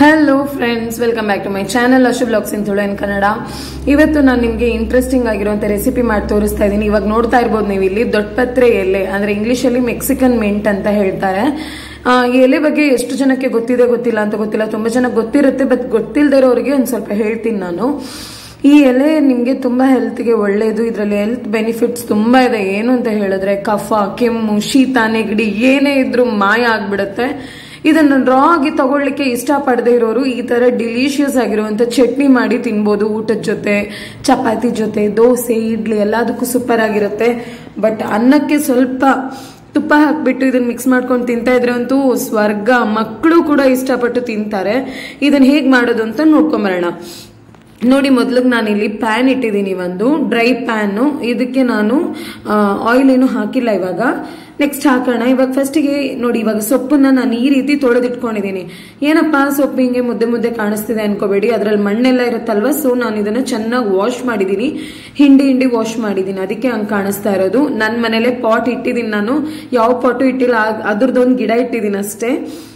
hello friends welcome back to my channel Ashu blogs in Tulu in Kannada ಇವತ್ತು ನಾನು ನಿಮಗೆ interesting ಆಗಿರುವಂತ ರೆಸಿಪಿ ಮಾಡಿ ತೋರಿಸ್ತಾ ಇದ್ದೀನಿ ಇವಾಗ ನೋಡ್ತಾ ಇರ್ಬೋದು ನೀವು ಇಲ್ಲಿ ದೊಡ್ಡಪತ್ರೆ ಎಲೆ ಅಂದ್ರೆ ಇಂಗ್ಲಿಷ್ ಅಲ್ಲಿ ಮೆಕ್ಸಿಕನ್ ಮೆಂಟ್ ಅಂತ ಹೇಳ್ತಾರೆ ಆ, ಈ ಎಲೆ ಬಗ್ಗೆ ಎಷ್ಟು ಜನಕ್ಕೆ ಗೊತ್ತಿದೆ ಗೊತ್ತಿಲ್ಲ ಅಂತ ಗೊತ್ತಿಲ್ಲ ತುಂಬಾ ಜನ ಗೊತ್ತಿರುತ್ತೆ ಬಟ್ ಗೊತ್ತಿಲ್ಲದೆ ಇರೋರಿಗೆ ಒಂದು ಸ್ವಲ್ಪ ಹೇಳ್ತೀನಿ ನಾನು ಈ ಎಲೆ ನಿಮಗೆ ತುಂಬಾ ಹೆಲ್ತ್ಗೆ ಒಳ್ಳೆಯದು ಇದರಲ್ಲಿ ಹೆಲ್ತ್ ಬೆನಿಫಿಟ್ಸ್ ತುಂಬಾ ಇದೆ ಏನು ಅಂತ ಹೇಳಿದ್ರೆ ಕಫ ಕೆಮ್ಮು ಶೀತ ನೆಗಡಿ ಏನೇ ಇದ್ರೂ ಮಾಯ ಆಗ್ಬಿಡುತ್ತೆ ಇದನ್ನು ರಾ ಆಗಿ ತಗೊಳ್ಳಿಕ್ಕೆ ಇಷ್ಟಪಡದೆ ಇರೋರು ಈ ತರ ಡಿಲಿಷಿಯಸ್ ಆಗಿರುವಂತ ಚಟ್ನಿ ಮಾಡಿ ತಿನ್ಬೋದು ಊಟದ ಜೊತೆ ಚಪಾತಿ ಜೊತೆ ದೋಸೆ ಇಡ್ಲಿ ಎಲ್ಲದಕ್ಕೂ ಸೂಪರ್ ಆಗಿರುತ್ತೆ ಬಟ್ ಅನ್ನಕ್ಕೆ ಸ್ವಲ್ಪ ತುಪ್ಪ ಹಾಕ್ಬಿಟ್ಟು ಇದನ್ನ ಮಿಕ್ಸ್ ಮಾಡ್ಕೊಂಡು ತಿಂತಾ ಇದ್ರೆ ಅಂತೂ ಸ್ವರ್ಗ ಮಕ್ಕಳು ಕೂಡ ಇಷ್ಟಪಟ್ಟು ತಿಂತಾರೆ ಇದನ್ನ ಹೇಗ್ ಮಾಡೋದು ಅಂತ ನೋಡ್ಕೊಂಬರೋಣ ನೋಡಿ ಮೊದ್ಲಿಗೆ ನಾನು ಇಲ್ಲಿ ಪ್ಯಾನ್ ಇಟ್ಟಿದ್ದೀನಿ ಒಂದು ಡ್ರೈ ಪ್ಯಾನ್ ಇದಕ್ಕೆ ನಾನು ಆಯಿಲ್ ಏನು ಹಾಕಿಲ್ಲ ಇವಾಗ ನೆಕ್ಸ್ಟ್ ಹಾಕೋಣ ಇವಾಗ ಫಸ್ಟಿಗೆ ನೋಡಿ ಇವಾಗ ಸೊಪ್ಪನ್ನ ನಾನು ಈ ರೀತಿ ತೊಳೆದಿಟ್ಕೊಂಡಿದ್ದೀನಿ ಏನಪ್ಪಾ ಸೊಪ್ಪು ಹಿಂಗೆ ಮುದ್ದೆ ಮುದ್ದೆ ಕಾಣಿಸ್ತಿದೆ ಅನ್ಕೋಬೇಡಿ ಅದ್ರಲ್ಲಿ ಮಣ್ಣೆಲ್ಲ ಇರುತ್ತಲ್ವಾ ಸೊ ನಾನು ಇದನ್ನ ಚೆನ್ನಾಗಿ ವಾಶ್ ಮಾಡಿದ್ದೀನಿ ಹಿಂಡಿ ಹಿಂಡಿ ವಾಶ್ ಮಾಡಿದ್ದೀನಿ ಅದಕ್ಕೆ ಹಂಗೆ ಕಾಣಿಸ್ತಾ ಇರೋದು ನನ್ನ ಮನೇಲೆ ಪಾಟ್ ಇಟ್ಟಿದ್ದೀನಿ ನಾನು ಯಾವ ಪಾಟು ಇಟ್ಟಿಲ್ಲ ಅದ್- ಅದ್ರದ್ದೊಂದು ಗಿಡ ಇಟ್ಟಿದ್ದೀನಿ ಅಷ್ಟೇ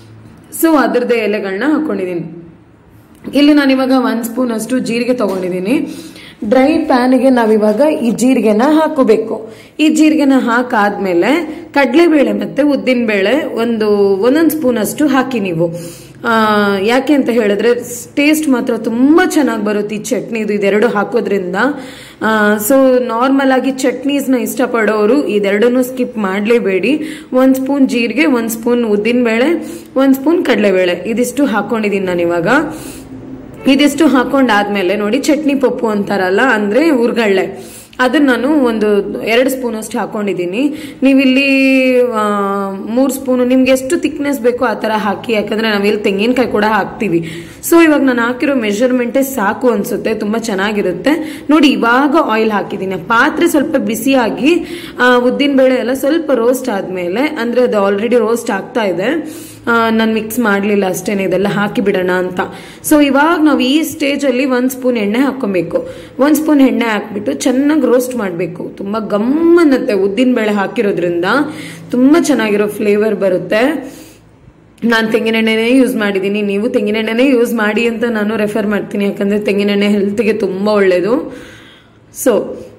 ಸೊ ಅದ್ರದ್ದೇ ಎಲೆಗಳನ್ನ ಹಾಕೊಂಡಿದ್ದೀನಿ ಇಲ್ಲಿ ನಾನು ಇವಾಗ ಒಂದ್ ಸ್ಪೂನ್ ಅಷ್ಟು ಜೀರಿಗೆ ತಗೊಂಡಿದ್ದೀನಿ ಡ್ರೈ ಪ್ಯಾನ್ಗೆ ನಾವಿವಾಗ ಈ ಜೀರಿಗೆನ ಹಾಕೋಬೇಕು ಈ ಜೀರಿಗೆನ ಹಾಕಾದ್ಮೇಲೆ ಕಡಲೆಬೇಳೆ ಮತ್ತೆ ಉದ್ದಿನ ಬೇಳೆ ಒಂದು ಒಂದೊಂದು ಸ್ಪೂನ್ ಅಷ್ಟು ಹಾಕಿ ನೀವು ಆ, ಯಾಕೆ ಅಂತ ಹೇಳಿದ್ರೆ ಟೇಸ್ಟ್ ಮಾತ್ರ ತುಂಬಾ ಚೆನ್ನಾಗಿ ಬರುತ್ತೆ ಈ ಚಟ್ನಿ ಇದು ಇದೆರಡು ಹಾಕೋದ್ರಿಂದ ಸೊ ನಾರ್ಮಲ್ ಆಗಿ ಚಟ್ನೀಸ್ನ ಇಷ್ಟಪಡೋರು ಇದೆರಡನ್ನು ಸ್ಕಿಪ್ ಮಾಡಲೇಬೇಡಿ ಒಂದ್ ಸ್ಪೂನ್ ಜೀರಿಗೆ ಒಂದ್ ಸ್ಪೂನ್ ಉದ್ದಿನ ಬೇಳೆ ಒಂದ್ ಸ್ಪೂನ್ ಕಡಲೆಬೇಳೆ ಇದಿಷ್ಟು ಹಾಕೊಂಡಿದ್ದೀನಿ ನಾನು ಇವಾಗ ಇದಿಷ್ಟು ಹಾಕೊಂಡಾದ್ಮೇಲೆ ನೋಡಿ ಚಟ್ನಿ ಪಪ್ಪು ಅಂತಾರಲ್ಲ ಅಂದ್ರೆ ಉರ್ಗಳ್ಳೆ ಅದನ್ನ ನಾನು ಒಂದು ಎರಡು ಸ್ಪೂನ್ ಅಷ್ಟು ಹಾಕೊಂಡಿದ್ದೀನಿ ನೀವಿಲ್ಲಿ ಆ, ಮೂರ್ ಸ್ಪೂನ್ ನಿಮ್ಗೆ ಎಷ್ಟು ಥಿಕ್ನೆಸ್ ಬೇಕೋ ಆ ತರ ಹಾಕಿ ಯಾಕಂದ್ರೆ ನಾವಿಲ್ಲಿ ತೆಂಗಿನಕಾಯಿ ಕೂಡ ಹಾಕ್ತಿವಿ ಸೊ ಇವಾಗ ನಾನು ಹಾಕಿರೋ ಮೆಷರ್ಮೆಂಟೇ ಸಾಕು ಅನ್ಸುತ್ತೆ ತುಂಬಾ ಚೆನ್ನಾಗಿರುತ್ತೆ ನೋಡಿ ಇವಾಗ ಆಯಿಲ್ ಹಾಕಿದ್ದೀನಿ ಪಾತ್ರೆ ಸ್ವಲ್ಪ ಬಿಸಿಯಾಗಿ ಉದ್ದಿನ ಬೇಳೆ ಎಲ್ಲ ಸ್ವಲ್ಪ ರೋಸ್ಟ್ ಆದ್ಮೇಲೆ ಅಂದ್ರೆ ಅದು ಆಲ್ರೆಡಿ ರೋಸ್ಟ್ ಆಗ್ತಾ ಇದೆ ನಾನು ಮಿಕ್ಸ್ ಮಾಡಲಿಲ್ಲ ಅಷ್ಟೇನೆ ಇದೆಲ್ಲ ಹಾಕಿ ಬಿಡೋಣ ಅಂತ ಸೊ ಇವಾಗ ನಾವು ಈ ಸ್ಟೇಜ್ ಅಲ್ಲಿ ಒಂದ್ ಸ್ಪೂನ್ ಎಣ್ಣೆ ಹಾಕೊಬೇಕು ಒಂದ್ ಸ್ಪೂನ್ ಎಣ್ಣೆ ಹಾಕ್ಬಿಟ್ಟು ಚೆನ್ನಾಗಿ ರೋಸ್ಟ್ ಮಾಡಬೇಕು ತುಂಬಾ ಗಮ್ ಅನ್ನತ್ತೆ ಉದ್ದಿನ ಬೇಳೆ ಹಾಕಿರೋದ್ರಿಂದ ತುಂಬಾ ಚೆನ್ನಾಗಿರೋ ಫ್ಲೇವರ್ ಬರುತ್ತೆ ನಾನು ತೆಂಗಿನೆಣ್ಣೆನೇ ಯೂಸ್ ಮಾಡಿದ್ದೀನಿ ನೀವು ತೆಂಗಿನೆಣ್ಣೆನೇ ಯೂಸ್ ಮಾಡಿ ಅಂತ ನಾನು ರೆಫರ್ ಮಾಡ್ತೀನಿ ಯಾಕಂದ್ರೆ ತೆಂಗಿನೆಣ್ಣೆ ಹೆಲ್ತ್ಗೆ ತುಂಬಾ ಒಳ್ಳೇದು ಸೊ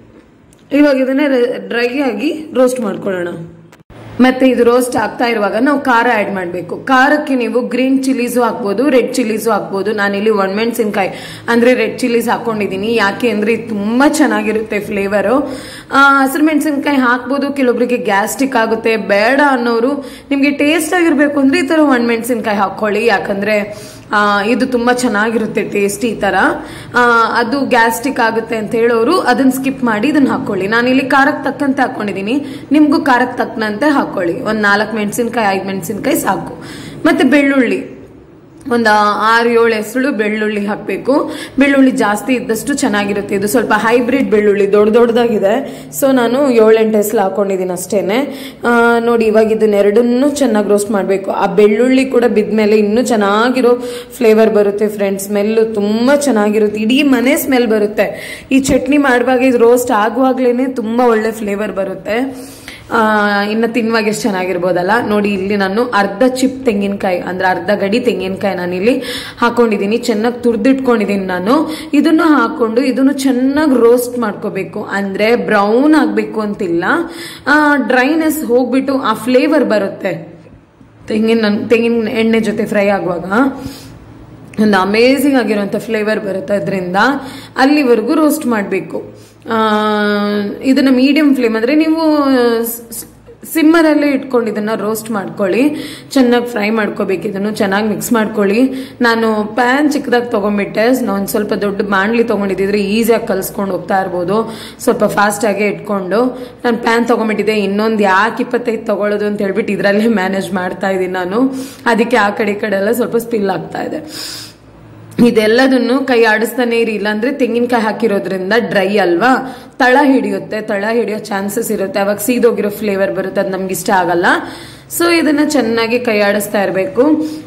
ಇವಾಗ ಇದನ್ನ ಡ್ರೈ ಆಗಿ ರೋಸ್ಟ್ ಮಾಡ್ಕೊಳ್ಳೋಣ ಮತ್ತೆ ಇದು ರೋಸ್ಟ್ ಆಗ್ತಾ ಇರುವಾಗ ನಾವು ಖಾರ ಆಡ್ ಮಾಡಬೇಕು ಖಾರಕ್ಕೆ ನೀವು ಗ್ರೀನ್ ಚಿಲ್ಲೀಸು ಹಾಕ್ಬೋದು ರೆಡ್ ಚಿಲ್ಲೀಸು ಹಾಕ್ಬೋದು ನಾನಿಲ್ಲಿ ಒಣಮೆಣಸಿನ್ಕಾಯಿ ಅಂದ್ರೆ ರೆಡ್ ಚಿಲ್ಲೀಸ್ ಹಾಕೊಂಡಿದ್ದೀನಿ ಯಾಕೆ ಅಂದ್ರೆ ಇದು ತುಂಬಾ ಚೆನ್ನಾಗಿರುತ್ತೆ ಫ್ಲೇವರು ಹಸಿರು ಮೆಣಸಿನ್ಕಾಯಿ ಹಾಕ್ಬೋದು ಕೆಲವೊಬ್ಬರಿಗೆ ಗ್ಯಾಸ್ಟ್ರಿಕ್ ಆಗುತ್ತೆ ಬೇಡ ಅನ್ನೋರು ನಿಮ್ಗೆ ಟೇಸ್ಟ್ ಆಗಿರ್ಬೇಕು ಅಂದ್ರೆ ಈ ತರ ಒಣಮೆಣಸಿನ್ಕಾಯಿ ಹಾಕೊಳ್ಳಿ ಯಾಕಂದ್ರೆ ಆ, ಇದು ತುಂಬಾ ಚೆನ್ನಾಗಿರುತ್ತೆ ಟೇಸ್ಟ್ ಈ ತರ ಆ, ಅದು ಗ್ಯಾಸ್ಟ್ರಿಕ್ ಆಗುತ್ತೆ ಅಂತ ಹೇಳೋರು ಅದನ್ನ ಸ್ಕಿಪ್ ಮಾಡಿ ಇದನ್ನ ಹಾಕೊಳ್ಳಿ ನಾನು ಇಲ್ಲಿ ಖಾರಕ್ಕೆ ತಕ್ಕಂತೆ ಹಾಕೊಂಡಿದ್ದೀನಿ ನಿಮ್ಗೂ ಖಾರಕ್ಕೆ ತಕ್ಕನಂತೆ ಹಾಕೊಳ್ಳಿ ಒಂದ್ ನಾಲ್ಕು ಮೆಣಸಿನ್ಕಾಯಿ ಐದು ಮೆಣಸಿನ್ಕಾಯಿ ಸಾಕು ಮತ್ತೆ ಬೆಳ್ಳುಳ್ಳಿ ಒಂದು ಆರು ಏಳು ಹೆಸರು ಬೆಳ್ಳುಳ್ಳಿ ಹಾಕಬೇಕು ಬೆಳ್ಳುಳ್ಳಿ ಜಾಸ್ತಿ ಇದ್ದಷ್ಟು ಚೆನ್ನಾಗಿರುತ್ತೆ ಇದು ಸ್ವಲ್ಪ ಹೈಬ್ರಿಡ್ ಬೆಳ್ಳುಳ್ಳಿ ದೊಡ್ಡ ದೊಡ್ಡದಾಗಿದೆ ಸೊ ನಾನು ಏಳೆಂಟು ಹೆಸರು ಹಾಕೊಂಡಿದ್ದೀನಿ ಅಷ್ಟೇನೆ ಆ, ನೋಡಿ ಇವಾಗ ಇದನ್ನೆರಡನ್ನೂ ಚೆನ್ನಾಗಿ ರೋಸ್ಟ್ ಮಾಡಬೇಕು ಆ ಬೆಳ್ಳುಳ್ಳಿ ಕೂಡ ಬಿದ್ಮೇಲೆ ಇನ್ನೂ ಚೆನ್ನಾಗಿರೋ ಫ್ಲೇವರ್ ಬರುತ್ತೆ ಫ್ರೆಂಡ್ಸ್ ಸ್ಮೆಲ್ಲು ತುಂಬಾ ಚೆನ್ನಾಗಿರುತ್ತೆ ಇಡೀ ಮನೆ ಸ್ಮೆಲ್ ಬರುತ್ತೆ ಈ ಚಟ್ನಿ ಮಾಡುವಾಗ ಇದು ರೋಸ್ಟ್ ಆಗುವಾಗ್ಲೇನೆ ತುಂಬಾ ಒಳ್ಳೆ ಫ್ಲೇವರ್ ಬರುತ್ತೆ ಆ, ಇನ್ನು ತಿನ್ನುವಾಗ ಎಷ್ಟು ಚೆನ್ನಾಗಿರ್ಬೋದಲ್ಲ ನೋಡಿ ಇಲ್ಲಿ ನಾನು ಅರ್ಧ ಚಿಪ್ ತೆಂಗಿನಕಾಯಿ ಅಂದ್ರೆ ಅರ್ಧ ಗಡಿ ತೆಂಗಿನಕಾಯಿ ನಾನು ಇಲ್ಲಿ ಹಾಕೊಂಡಿದ್ದೀನಿ ಚೆನ್ನಾಗಿ ತುರ್ದಿಟ್ಕೊಂಡಿದ್ದೀನಿ ನಾನು ಇದನ್ನು ಹಾಕೊಂಡು ಇದನ್ನು ಚೆನ್ನಾಗಿ ರೋಸ್ಟ್ ಮಾಡ್ಕೋಬೇಕು ಅಂದ್ರೆ ಬ್ರೌನ್ ಆಗ್ಬೇಕು ಅಂತಿಲ್ಲ ಡ್ರೈನೆಸ್ ಹೋಗ್ಬಿಟ್ಟು ಆ ಫ್ಲೇವರ್ ಬರುತ್ತೆ ತೆಂಗಿನ ತೆಂಗಿನ ಎಣ್ಣೆ ಜೊತೆ ಫ್ರೈ ಆಗುವಾಗ ಒಂದು ಅಮೇಝಿಂಗ್ ಆಗಿರುವಂಥ ಫ್ಲೇವರ್ ಬರುತ್ತೆ ಅದರಿಂದ ಅಲ್ಲಿವರೆಗೂ ರೋಸ್ಟ್ ಮಾಡಬೇಕು ಇದನ್ನ ಮೀಡಿಯಂ ಫ್ಲೇಮ್ ಅಂದ್ರೆ ನೀವು ಸಿಮ್ಮರಲ್ಲೇ ಇಟ್ಕೊಂಡು ಇದನ್ನ ರೋಸ್ಟ್ ಮಾಡ್ಕೊಳ್ಳಿ ಚೆನ್ನಾಗಿ ಫ್ರೈ ಮಾಡ್ಕೋಬೇಕು ಇದನ್ನು ಚೆನ್ನಾಗಿ ಮಿಕ್ಸ್ ಮಾಡ್ಕೊಳ್ಳಿ ನಾನು ಪ್ಯಾನ್ ಚಿಕ್ಕದಾಗಿ ತಗೊಂಡ್ಬಿಟ್ಟೆ ನಾನು ಸ್ವಲ್ಪ ದೊಡ್ಡ ಬಾಣ್ಲಿ ತಗೊಂಡಿದ್ದಿದ್ರೆ ಈಸಿಯಾಗಿ ಕಲ್ಸ್ಕೊಂಡು ಹೋಗ್ತಾ ಇರ್ಬೋದು ಸ್ವಲ್ಪ ಫಾಸ್ಟ್ ಆಗಿ ಇಟ್ಕೊಂಡು ನಾನು ಪ್ಯಾನ್ ತಗೊಂಡ್ಬಿಟ್ಟಿದ್ದೆ ಇನ್ನೊಂದು ಯಾಕೆ ಇಪ್ಪತ್ತೈದು ತಗೊಳ್ಳೋದು ಅಂತ ಹೇಳ್ಬಿಟ್ಟು ಇದರಲ್ಲೇ ಮ್ಯಾನೇಜ್ ಮಾಡ್ತಾ ಇದ್ದೀನಿ ನಾನು ಅದಕ್ಕೆ ಆ ಕಡೆ ಈ ಕಡೆ ಎಲ್ಲ ಸ್ವಲ್ಪ ಸ್ಪಿಲ್ ಆಗ್ತಾ ಇದೆ ಇದೆಲ್ಲದನ್ನು ಕೈ ಆಡಿಸ್ತಾನೆ ಇರಿ ಇಲ್ಲಾಂದ್ರೆ ತೆಂಗಿನಕಾಯಿ ಹಾಕಿರೋದ್ರಿಂದ ಡ್ರೈ ಅಲ್ವಾ ತಳ ಹಿಡಿಯುತ್ತೆ ತಳ ಹಿಡಿಯೋ ಚಾನ್ಸಸ್ ಇರುತ್ತೆ ಅವಾಗ ಸೀದೋಗಿರೋ ಫ್ಲೇವರ್ ಬರುತ್ತೆ ಅದು ನಮ್ಗೆ ಇಷ್ಟ ಆಗಲ್ಲ ಸೊ ಇದನ್ನ ಚೆನ್ನಾಗಿ ಕೈಯಾಡಿಸ್ತಾ ಇರಬೇಕು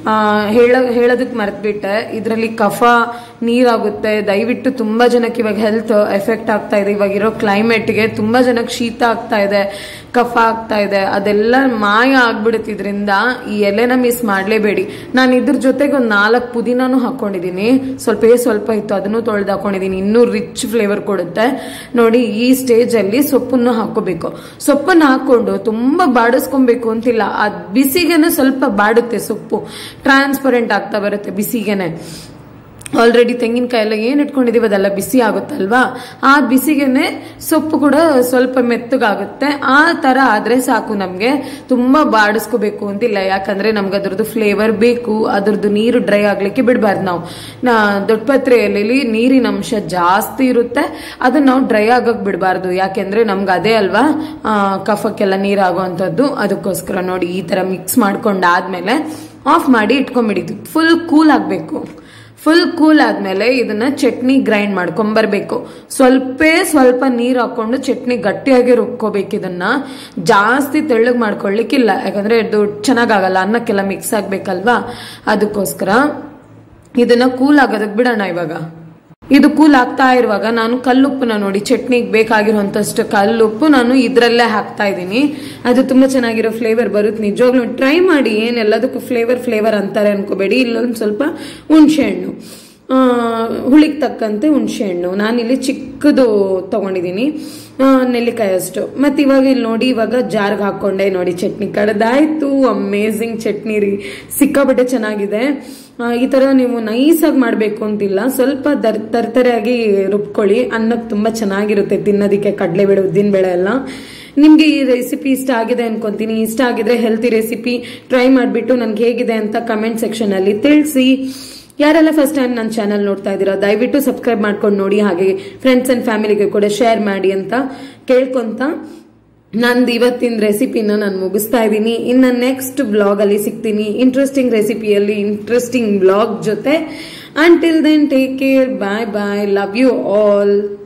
ಹೇಳ ಹೇಳೋದಕ್ಕೆ ಮರ್ತ್ಬಿಟ್ಟೆ ಇದರಲ್ಲಿ ಕಫ ನೀರಾಗುತ್ತೆ ದಯವಿಟ್ಟು ತುಂಬಾ ಜನಕ್ಕೆ ಇವಾಗ ಹೆಲ್ತ್ ಎಫೆಕ್ಟ್ ಆಗ್ತಾ ಇದೆ ಇವಾಗ ಇರೋ ಕ್ಲೈಮೇಟ್ಗೆ ತುಂಬಾ ಜನಕ್ಕೆ ಶೀತ ಆಗ್ತಾ ಇದೆ ಕಫ ಆಗ್ತಾ ಇದೆ ಅದೆಲ್ಲ ಮಾಯ ಆಗ್ಬಿಡುತ್ತೆ ಇದರಿಂದ ಈ ಎಲೆನ ಮಿಸ್ ಮಾಡಲೇಬೇಡಿ ನಾನು ಇದ್ರ ಜೊತೆಗೆ ಒಂದು ನಾಲ್ಕು ಪುದೀನಾನು ಹಾಕೊಂಡಿದ್ದೀನಿ ಸ್ವಲ್ಪ ಸ್ವಲ್ಪ ಇತ್ತು ಅದನ್ನು ತೊಳೆದು ಹಾಕೊಂಡಿದ್ದೀನಿ ಇನ್ನೂ ರಿಚ್ ಫ್ಲೇವರ್ ಕೊಡುತ್ತೆ ನೋಡಿ ಈ ಸ್ಟೇಜ್ ಅಲ್ಲಿ ಸೊಪ್ಪನ್ನು ಹಾಕೋಬೇಕು ಸೊಪ್ಪನ್ನು ಹಾಕೊಂಡು ತುಂಬಾ ಬಾಡಿಸ್ಕೊಬೇಕು ಅಂತಿಲ್ಲ ಅದ್ ಬಿಸಿಗೆನೆ ಸ್ವಲ್ಪ ಬಾಡುತ್ತೆ ಸೊಪ್ಪು ಟ್ರಾನ್ಸ್ಪರೆಂಟ್ ಆಗ್ತಾ ಬರುತ್ತೆ ಬಿಸಿಗೆನೆ ಆಲ್ರೆಡಿ ತೆಂಗಿನಕಾಯಿ ಎಲ್ಲ ಏನ್ ಇಟ್ಕೊಂಡಿದೀವಿ ಅದೆಲ್ಲ ಬಿಸಿ ಆಗುತ್ತಲ್ವಾ ಆ ಬಿಸಿಗೆನೆ ಸೊಪ್ಪು ಕೂಡ ಸ್ವಲ್ಪ ಮೆತ್ತಗಾಗುತ್ತೆ ಆ ತರ ಆದ್ರೆ ಸಾಕು ನಮ್ಗೆ ತುಂಬಾ ಬಾಡಿಸ್ಕೋಬೇಕು ಅಂತಿಲ್ಲ ಯಾಕಂದ್ರೆ ನಮ್ಗೆ ಅದ್ರದ್ದು ಫ್ಲೇವರ್ ಬೇಕು ಅದ್ರದ್ದು ನೀರು ಡ್ರೈ ಆಗ್ಲಿಕ್ಕೆ ಬಿಡಬಾರ್ದು ನಾವು ನಾ ದೊಡ್ಡ ಪತ್ರೆಯಲ್ಲಿ ನೀರಿನ ಅಂಶ ಜಾಸ್ತಿ ಇರುತ್ತೆ ಅದನ್ನ ನಾವು ಡ್ರೈ ಆಗಕ್ ಬಿಡಬಾರ್ದು ಯಾಕೆಂದ್ರೆ ನಮ್ಗೆ ಅದೇ ಅಲ್ವಾ ಆ, ಕಫಕ್ಕೆಲ್ಲ ನೀರಾಗುವಂಥದ್ದು ಅದಕ್ಕೋಸ್ಕರ ನೋಡಿ ಈ ತರ ಮಿಕ್ಸ್ ಮಾಡ್ಕೊಂಡಾದ್ಮೇಲೆ ಆಫ್ ಮಾಡಿ ಇಟ್ಕೊಂಡ್ಬಿಡಿದ್ದು ಫುಲ್ ಕೂಲ್ ಆಗ್ಬೇಕು ಫುಲ್ ಕೂಲ್ ಆದ್ಮೇಲೆ ಇದನ್ನ ಚಟ್ನಿ ಗ್ರೈಂಡ್ ಮಾಡ್ಕೊಂಬರ್ಬೇಕು ಸ್ವಲ್ಪ ಸ್ವಲ್ಪ ನೀರು ಹಾಕೊಂಡು ಚಟ್ನಿ ಗಟ್ಟಿಯಾಗಿ ರುಬ್ಕೋಬೇಕು ಇದನ್ನ ಜಾಸ್ತಿ ತೆಳ್ಳಗ್ ಮಾಡ್ಕೊಳ್ಳಿಕ್ಕಿಲ್ಲ ಯಾಕಂದ್ರೆ ಇದು ಚೆನ್ನಾಗಾಗಲ್ಲ ಅನ್ನಕ್ಕೆಲ್ಲ ಮಿಕ್ಸ್ ಆಗ್ಬೇಕಲ್ವಾ ಅದಕ್ಕೋಸ್ಕರ ಇದನ್ನ ಕೂಲ್ ಆಗೋದಕ್ಕೆ ಬಿಡೋಣ ಇವಾಗ ಇದು ಕೂಲ್ ಆಗ್ತಾ ಇರುವಾಗ ನಾನು ಕಲ್ಲುಪ್ಪನ್ನ ನೋಡಿ ಚಟ್ನಿಗೆ ಬೇಕಾಗಿರುವಂತಷ್ಟು ಕಲ್ಲುಪ್ಪು ನಾನು ಇದ್ರಲ್ಲೇ ಹಾಕ್ತಾ ಇದ್ದೀನಿ ಅದು ತುಂಬಾ ಚೆನ್ನಾಗಿರೋ ಫ್ಲೇವರ್ ಬರುತ್ತೆ ನಿಜವಾಗ್ಲೂ ಟ್ರೈ ಮಾಡಿ ಏನ್ ಎಲ್ಲದಕ್ಕೂ ಫ್ಲೇವರ್ ಫ್ಲೇವರ್ ಅಂತಾರೆ ಅನ್ಕೋಬೇಡಿ ಇಲ್ಲೊಂದು ಸ್ವಲ್ಪ ಹುಣಸೆ ಹಣ್ಣು ಆ, ಹುಳಿಗೆ ತಕ್ಕಂತೆ ಹುಣಸೆ ಹಣ್ಣು ನಾನಿಲ್ಲಿ ಚಿಕ್ಕದು ತಗೊಂಡಿದ್ದೀನಿ ಆ, ನೆಲ್ಲಿಕಾಯಿ ಅಷ್ಟು ಮತ್ತೆ ಇವಾಗ ಇಲ್ಲಿ ನೋಡಿ ಇವಾಗ ಜಾರ್ಗೆ ಹಾಕೊಂಡೆ ನೋಡಿ ಚಟ್ನಿ ಕಡ್ದಾಯ್ತು ಅಮೇಝಿಂಗ್ ಚಟ್ನಿ ರೀ ಸಿಕ್ಕಾಪಟ್ಟೆ ಚೆನ್ನಾಗಿದೆ ಆ, ಈ ತರ ನೀವು ನೈಸಾಗಿ ಮಾಡಬೇಕು ಅಂತಿಲ್ಲ ಸ್ವಲ್ಪ ದರ್ ತರ್ತರೆಯಾಗಿ ರುಬ್ಕೊಳ್ಳಿ ಅನ್ನಕ್ಕೆ ತುಂಬಾ ಚೆನ್ನಾಗಿರುತ್ತೆ ತಿನ್ನೋದಕ್ಕೆ ಕಡಲೆಬೇಳೆ ಉದ್ದಿನಬೇಳೆ ಎಲ್ಲ ನಿಮ್ಗೆ ಈ ರೆಸಿಪಿ ಇಷ್ಟ ಆಗಿದೆ ಅನ್ಕೊಂತೀನಿ ಇಷ್ಟ ಆಗಿದ್ರೆ ಹೆಲ್ತಿ ರೆಸಿಪಿ ಟ್ರೈ ಮಾಡಿಬಿಟ್ಟು ನನ್ಗೆ ಹೇಗಿದೆ ಅಂತ ಕಮೆಂಟ್ ಸೆಕ್ಷನ್ ಅಲ್ಲಿ ತಿಳಿಸಿ ಯಾರೆಲ್ಲ ಫಸ್ಟ್ ಟೈಮ್ ನನ್ನ ಚಾನಲ್ ನೋಡ್ತಾ ಇದ್ದೀರಾ ದಯವಿಟ್ಟು ಸಬ್ಸ್ಕ್ರೈಬ್ ಮಾಡ್ಕೊಂಡು ನೋಡಿ ಹಾಗೆ ಫ್ರೆಂಡ್ಸ್ ಅಂಡ್ ಫ್ಯಾಮಿಲಿಗೆ ಕೂಡ ಶೇರ್ ಮಾಡಿ ಅಂತ ಕೇಳ್ಕೊಂತ ನಂದು ಇವತ್ತಿನ ರೆಸಿಪಿನ ನಾನು ಮುಗಿಸ್ತಾ ಇದ್ದೀನಿ ಇನ್ನು ನೆಕ್ಸ್ಟ್ ಬ್ಲಾಗ್ ಅಲ್ಲಿ ಸಿಗ್ತೀನಿ ಇಂಟ್ರೆಸ್ಟಿಂಗ್ ರೆಸಿಪಿಯಲ್ಲಿ ಇಂಟ್ರೆಸ್ಟಿಂಗ್ ಬ್ಲಾಗ್ ಜೊತೆ until then take care bye bye love you all